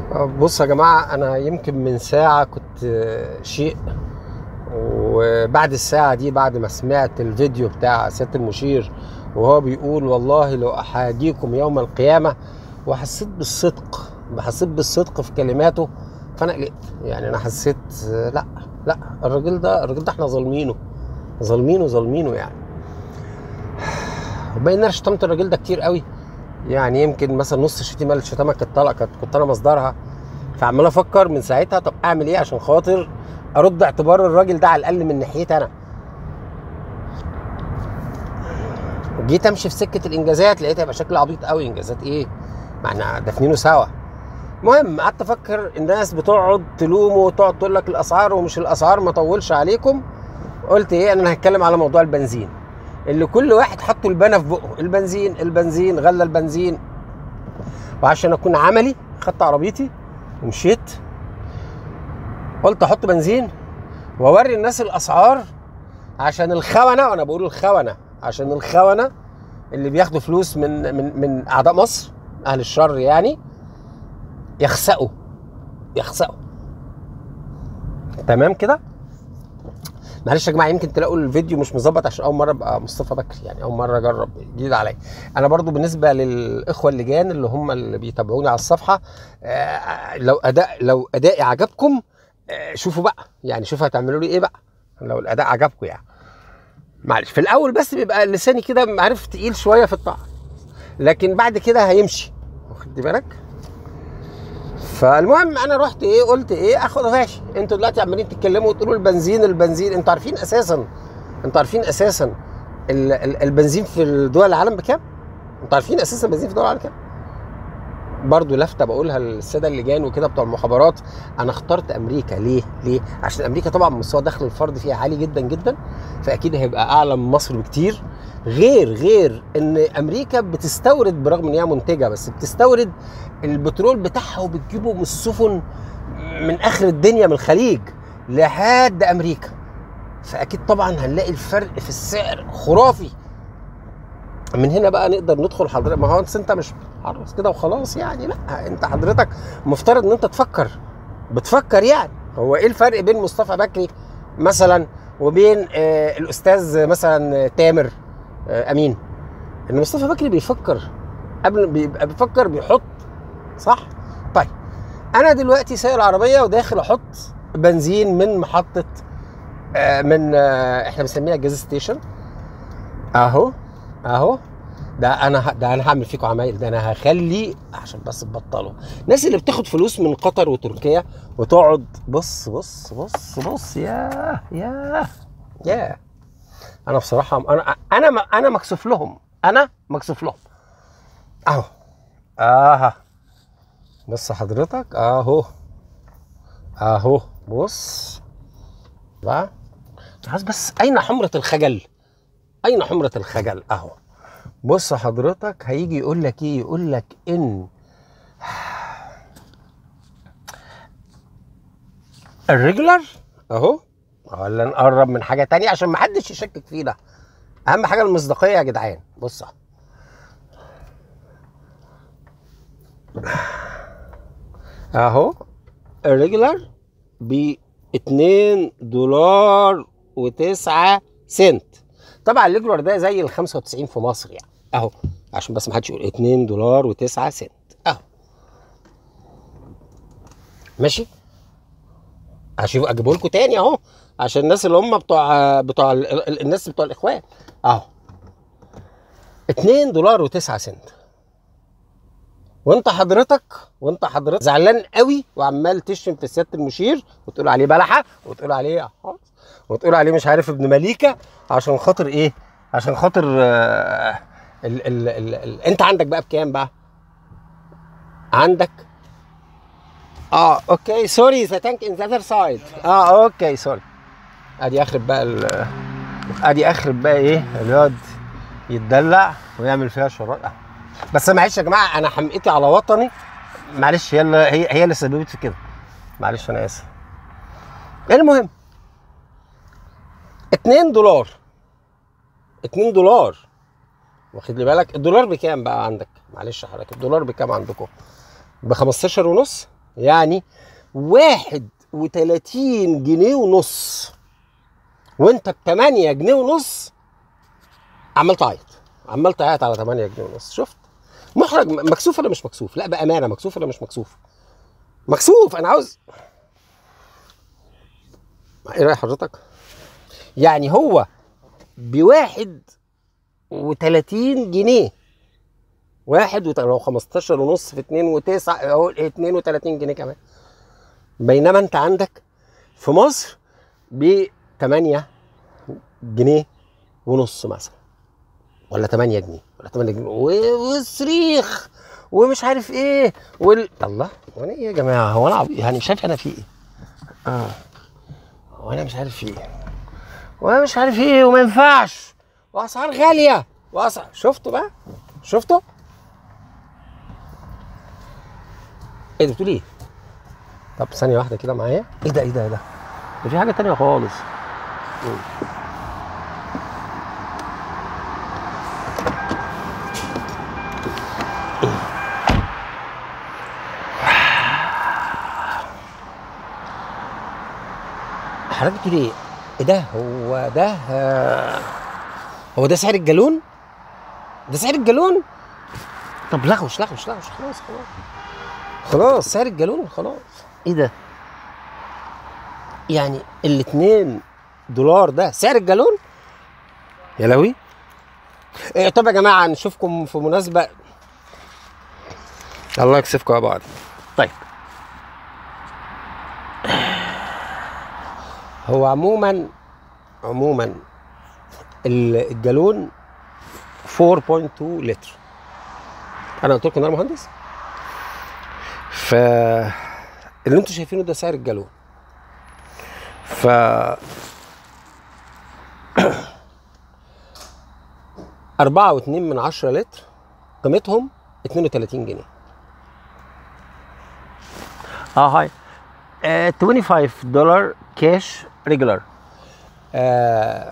بص يا جماعة أنا يمكن من ساعة كنت شيء وبعد الساعة دي بعد ما سمعت الفيديو بتاع سيادة المشير وهو بيقول والله لو أحاجيكم يوم القيامة وحسيت بالصدق حسيت بالصدق في كلماته فأنا قلقت يعني أنا حسيت لا لا الراجل ده الراجل ده احنا ظالمينه ظالمينه ظالمينه يعني وبين انا شتمت الراجل ده كتير قوي يعني يمكن مثلا نص الشتيمه اللي شتمها كانت طالعه كانت كنت انا مصدرها فعمال افكر من ساعتها طب اعمل ايه عشان خاطر ارد اعتبار الراجل ده على الاقل من ناحيتي انا جيت امشي في سكه الانجازات لقيتها يبقى شكل عبيط قوي انجازات ايه ما احنا دافنينه سوا المهم قعدت افكر الناس بتقعد تلومه وتقعد تقول لك الاسعار ومش الاسعار ما طولش عليكم قلت ايه انا هتكلم على موضوع البنزين اللي كل واحد حطوا البنا في بقه البنزين البنزين غلى البنزين وعشان اكون عملي خدت عربيتي ومشيت قلت احط بنزين واوري الناس الاسعار عشان الخونه وانا بقول الخونه عشان الخونه اللي بياخدوا فلوس من من من اعداء مصر اهل الشر يعني يخسئوا يخسئوا تمام كده معلش يا جماعه يمكن تلاقوا الفيديو مش مظبط عشان اول مره ابقى مصطفى بكري يعني اول مره اجرب جديد عليا انا برضو بالنسبه للاخوه اللجان اللي هم اللي بيتابعوني على الصفحه آه لو اداء لو ادائي عجبكم آه شوفوا بقى يعني شوفوا هتعملوا لي ايه بقى لو الاداء عجبكم يعني معلش في الاول بس بيبقى لساني كده عارف تقيل شويه في الطعن لكن بعد كده هيمشي واخد بالك فالمهم انا رحت ايه قلت ايه اخد ماشي انتوا دلوقتي عمالين تتكلموا وتقولوا البنزين البنزين انتوا عارفين اساسا انتوا عارفين اساسا ال- ال- البنزين في دول العالم بكام؟ انتوا عارفين اساسا البنزين في دول العالم بكام؟ برضه لفته بقولها للساده اللجان وكده بتوع المخابرات انا اخترت امريكا ليه؟ ليه؟ عشان امريكا طبعا مستوى دخل الفرد فيها عالي جدا جدا فاكيد هيبقى اعلى من مصر بكتير غير غير ان امريكا بتستورد برغم ان هي منتجه بس بتستورد البترول بتاعها وبتجيبه من السفن من اخر الدنيا من الخليج لحد امريكا فاكيد طبعا هنلاقي الفرق في السعر خرافي من هنا بقى نقدر ندخل حضرتك ما هو انت مش حرص كده وخلاص يعني لا انت حضرتك مفترض ان انت تفكر بتفكر يعني هو ايه الفرق بين مصطفى بكري مثلا وبين آه الاستاذ مثلا تامر آه امين ان مصطفى بكري بيفكر قبل بيبقى بيفكر بيحط صح طيب انا دلوقتي سايق العربيه وداخل احط بنزين من محطه آه من آه احنا بنسميها جاز ستيشن اهو اهو ده انا ه- ده انا هعمل فيكم عمايل ده انا هخلي عشان بس تبطلوا الناس اللي بتاخد فلوس من قطر وتركيا وتقعد بص بص بص بص يا يا يا انا بصراحه انا انا م- انا مكسوف لهم انا مكسوف لهم اهو اها بص حضرتك اهو اهو بص بقى عايز بس اين حمرة الخجل اين حمرة الخجل اهو بص حضرتك هيجي يقول لك ايه يقول لك ان الريجولار اهو ولا نقرب من حاجه تانية عشان ما حدش يشكك فينا اهم حاجه المصداقيه يا جدعان بص أهو. اهو الريجولار ب 2 دولار و9 سنت طبعا الريجولار ده زي ال 95 في مصر يعني اهو عشان بس ما حدش يقول 2 دولار و9 سنت اهو ماشي هشوف اجيبه لكم تاني اهو عشان الناس اللي هم بتوع بتوع ال- ال- الناس بتوع الاخوان اهو 2 دولار و9 سنت وانت حضرتك وانت حضرتك زعلان قوي وعمال تشتم في سياده المشير وتقول عليه بلحه وتقول عليه حاضر وتقول عليه مش عارف ابن مليكه عشان خاطر ايه؟ عشان خاطر آه ال ال ال ال انت عندك بقى بكام بقى؟ عندك اه اوكي سوري ذا تانك ان ذا اذر سايد اه اوكي سوري ادي اخر بقى ال ادي اخر بقى ايه الواد يتدلع ويعمل فيها شرايط بس معلش يا جماعه انا حمقتي على وطني معلش هي اللي هي هي اللي سببت في كده معلش انا اسف المهم 2 دولار 2 دولار واخد لي بالك الدولار بكام بقى عندك معلش حضرتك الدولار بكام عندكم ب 15 ونص يعني واحد وتلاتين جنيه ونص وانت بتمانية جنيه ونص عمال تعيط عمال تعيط على تمانية جنيه ونص شفت محرج مكسوف ولا مش مكسوف لا بامانه مكسوف ولا مش مكسوف مكسوف انا عاوز ايه راي حضرتك يعني هو بواحد وتلاتين جنيه واحد وت... لو 15 ونص في اتنين وتسعة اهو اتنين وتلاتين جنيه كمان بينما انت عندك في مصر ب 8 جنيه ونص مثلا ولا 8 جنيه ولا 8 جنيه و- والصريخ ومش عارف ايه وال الله هو انا ايه يا جماعه هو انا عب- يعني شايف انا في ايه؟ اه هو انا مش عارف في ايه وانا مش عارف ايه وما ينفعش واسعار غاليه واسعار شفتوا بقى؟ شفتوا؟ ايه ده بتقول ايه؟ طب ثانية واحدة كده معايا ايه ده ايه ده ايه ده؟ ده في حاجة تانية خالص مم. حضرتك بتقول ايه؟ ايه ده هو ده آه، هو ده سعر الجالون؟ ده سعر الجالون؟ طب لغوش لغوش لغوش خلاص خلاص خلاص سعر الجالون خلاص ايه ده؟ يعني الاتنين دولار ده سعر الجالون؟ يا لهوي إيه طب يا جماعه نشوفكم في مناسبه الله يكسفكم يا بعض طيب هو عموما عموما ال- الجالون 4.2 لتر انا قلت لكم ان انا مهندس ف اللي انتوا شايفينه ده سعر الجالون ف أربعة واتنين من عشرة لتر قيمتهم اتنين وتلاتين جنيه اه هاي آه 25 دولار كاش ريجولار آه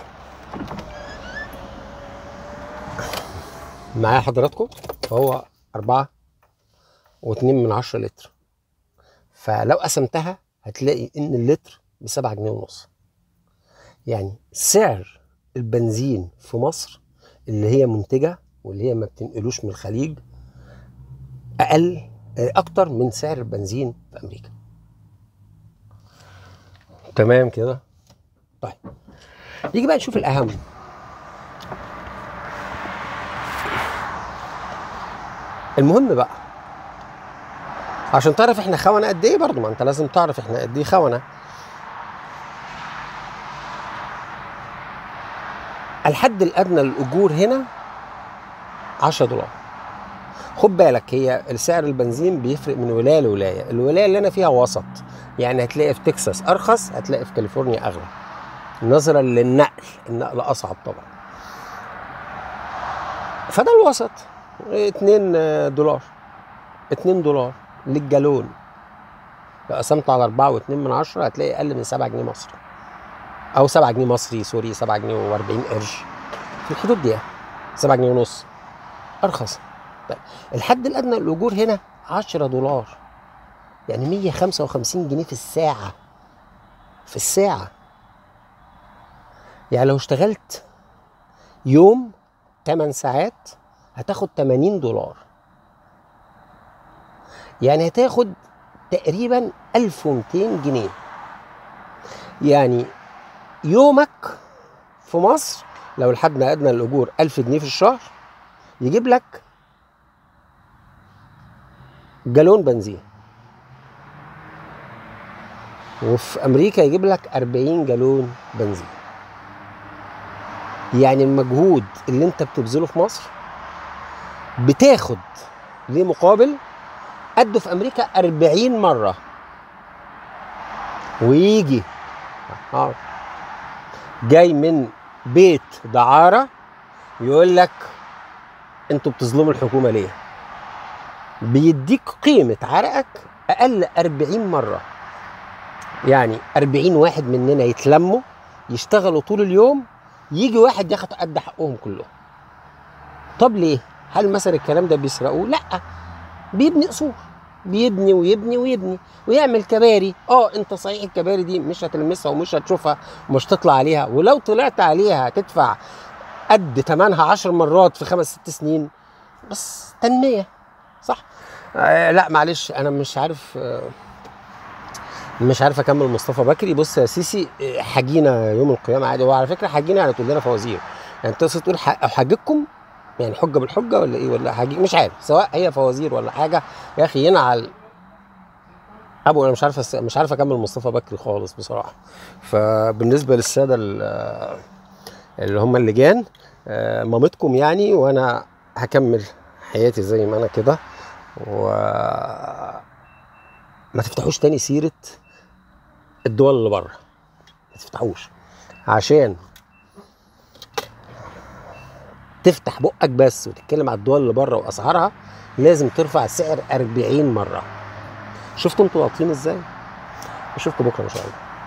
معايا حضراتكم فهو أربعة واتنين من عشرة لتر فلو قسمتها هتلاقي إن اللتر بسبعة جنيه ونص يعني سعر البنزين في مصر اللي هي منتجة واللي هي ما بتنقلوش من الخليج أقل آه، أكتر من سعر البنزين في أمريكا تمام كده طيب نيجي بقى نشوف الأهم المهم بقى عشان تعرف احنا خونة قد ايه برضه ما انت لازم تعرف احنا قد ايه خونة الحد الادنى للاجور هنا 10 دولار خد بالك هي سعر البنزين بيفرق من ولايه لولايه الولايه اللي انا فيها وسط يعني هتلاقي في تكساس ارخص هتلاقي في كاليفورنيا اغلى نظرا للنقل النقل اصعب طبعا فده الوسط 2 دولار 2 دولار للجالون لو قسمت على 4 و2 من عشرة هتلاقي اقل من 7 جنيه مصري او 7 جنيه مصري سوري 7 جنيه و40 قرش في الحدود دي 7 جنيه ونص ارخص طيب الحد الادنى للاجور هنا 10 دولار يعني 155 جنيه في الساعه في الساعه يعني لو اشتغلت يوم 8 ساعات هتاخد 80 دولار يعني هتاخد تقريبا 1200 جنيه يعني يومك في مصر لو الحد ادنى للاجور 1000 جنيه في الشهر يجيب لك جالون بنزين وفي امريكا يجيب لك 40 جالون بنزين يعني المجهود اللي انت بتبذله في مصر بتاخد ليه مقابل قده في امريكا 40 مره ويجي آه. جاي من بيت دعاره يقول لك انتوا بتظلموا الحكومه ليه بيديك قيمه عرقك اقل 40 مره يعني 40 واحد مننا يتلموا يشتغلوا طول اليوم يجي واحد ياخد قد حقهم كلهم طب ليه هل مثلا الكلام ده بيسرقوه لا بيبني قصور بيبني ويبني ويبني ويعمل كباري اه انت صحيح الكباري دي مش هتلمسها ومش هتشوفها ومش تطلع عليها ولو طلعت عليها هتدفع قد ثمنها عشر مرات في خمس ست سنين بس تنميه صح آه لا معلش انا مش عارف آه مش عارف اكمل مصطفى بكري بص يا سيسي آه، حجينا يوم القيامه عادي هو على فكره حجينا يعني تقول لنا فوازير يعني تقصد تقول ح- احججكم يعني حجه بالحجه ولا ايه ولا حاجه مش عارف سواء هي فوازير ولا حاجه يا اخي ينعل ابو انا مش عارف أس- مش عارف اكمل مصطفى بكري خالص بصراحه فبالنسبه للساده ال- اللي هم اللجان آه، مامتكم يعني وانا هكمل حياتي زي ما انا كده و ما تفتحوش تاني سيره الدول اللي بره ما تفتحوش عشان تفتح بقك بس وتتكلم على الدول اللي بره واسعارها لازم ترفع السعر 40 مره شفتوا انتوا واطيين ازاي اشوفكم بكره ان شاء الله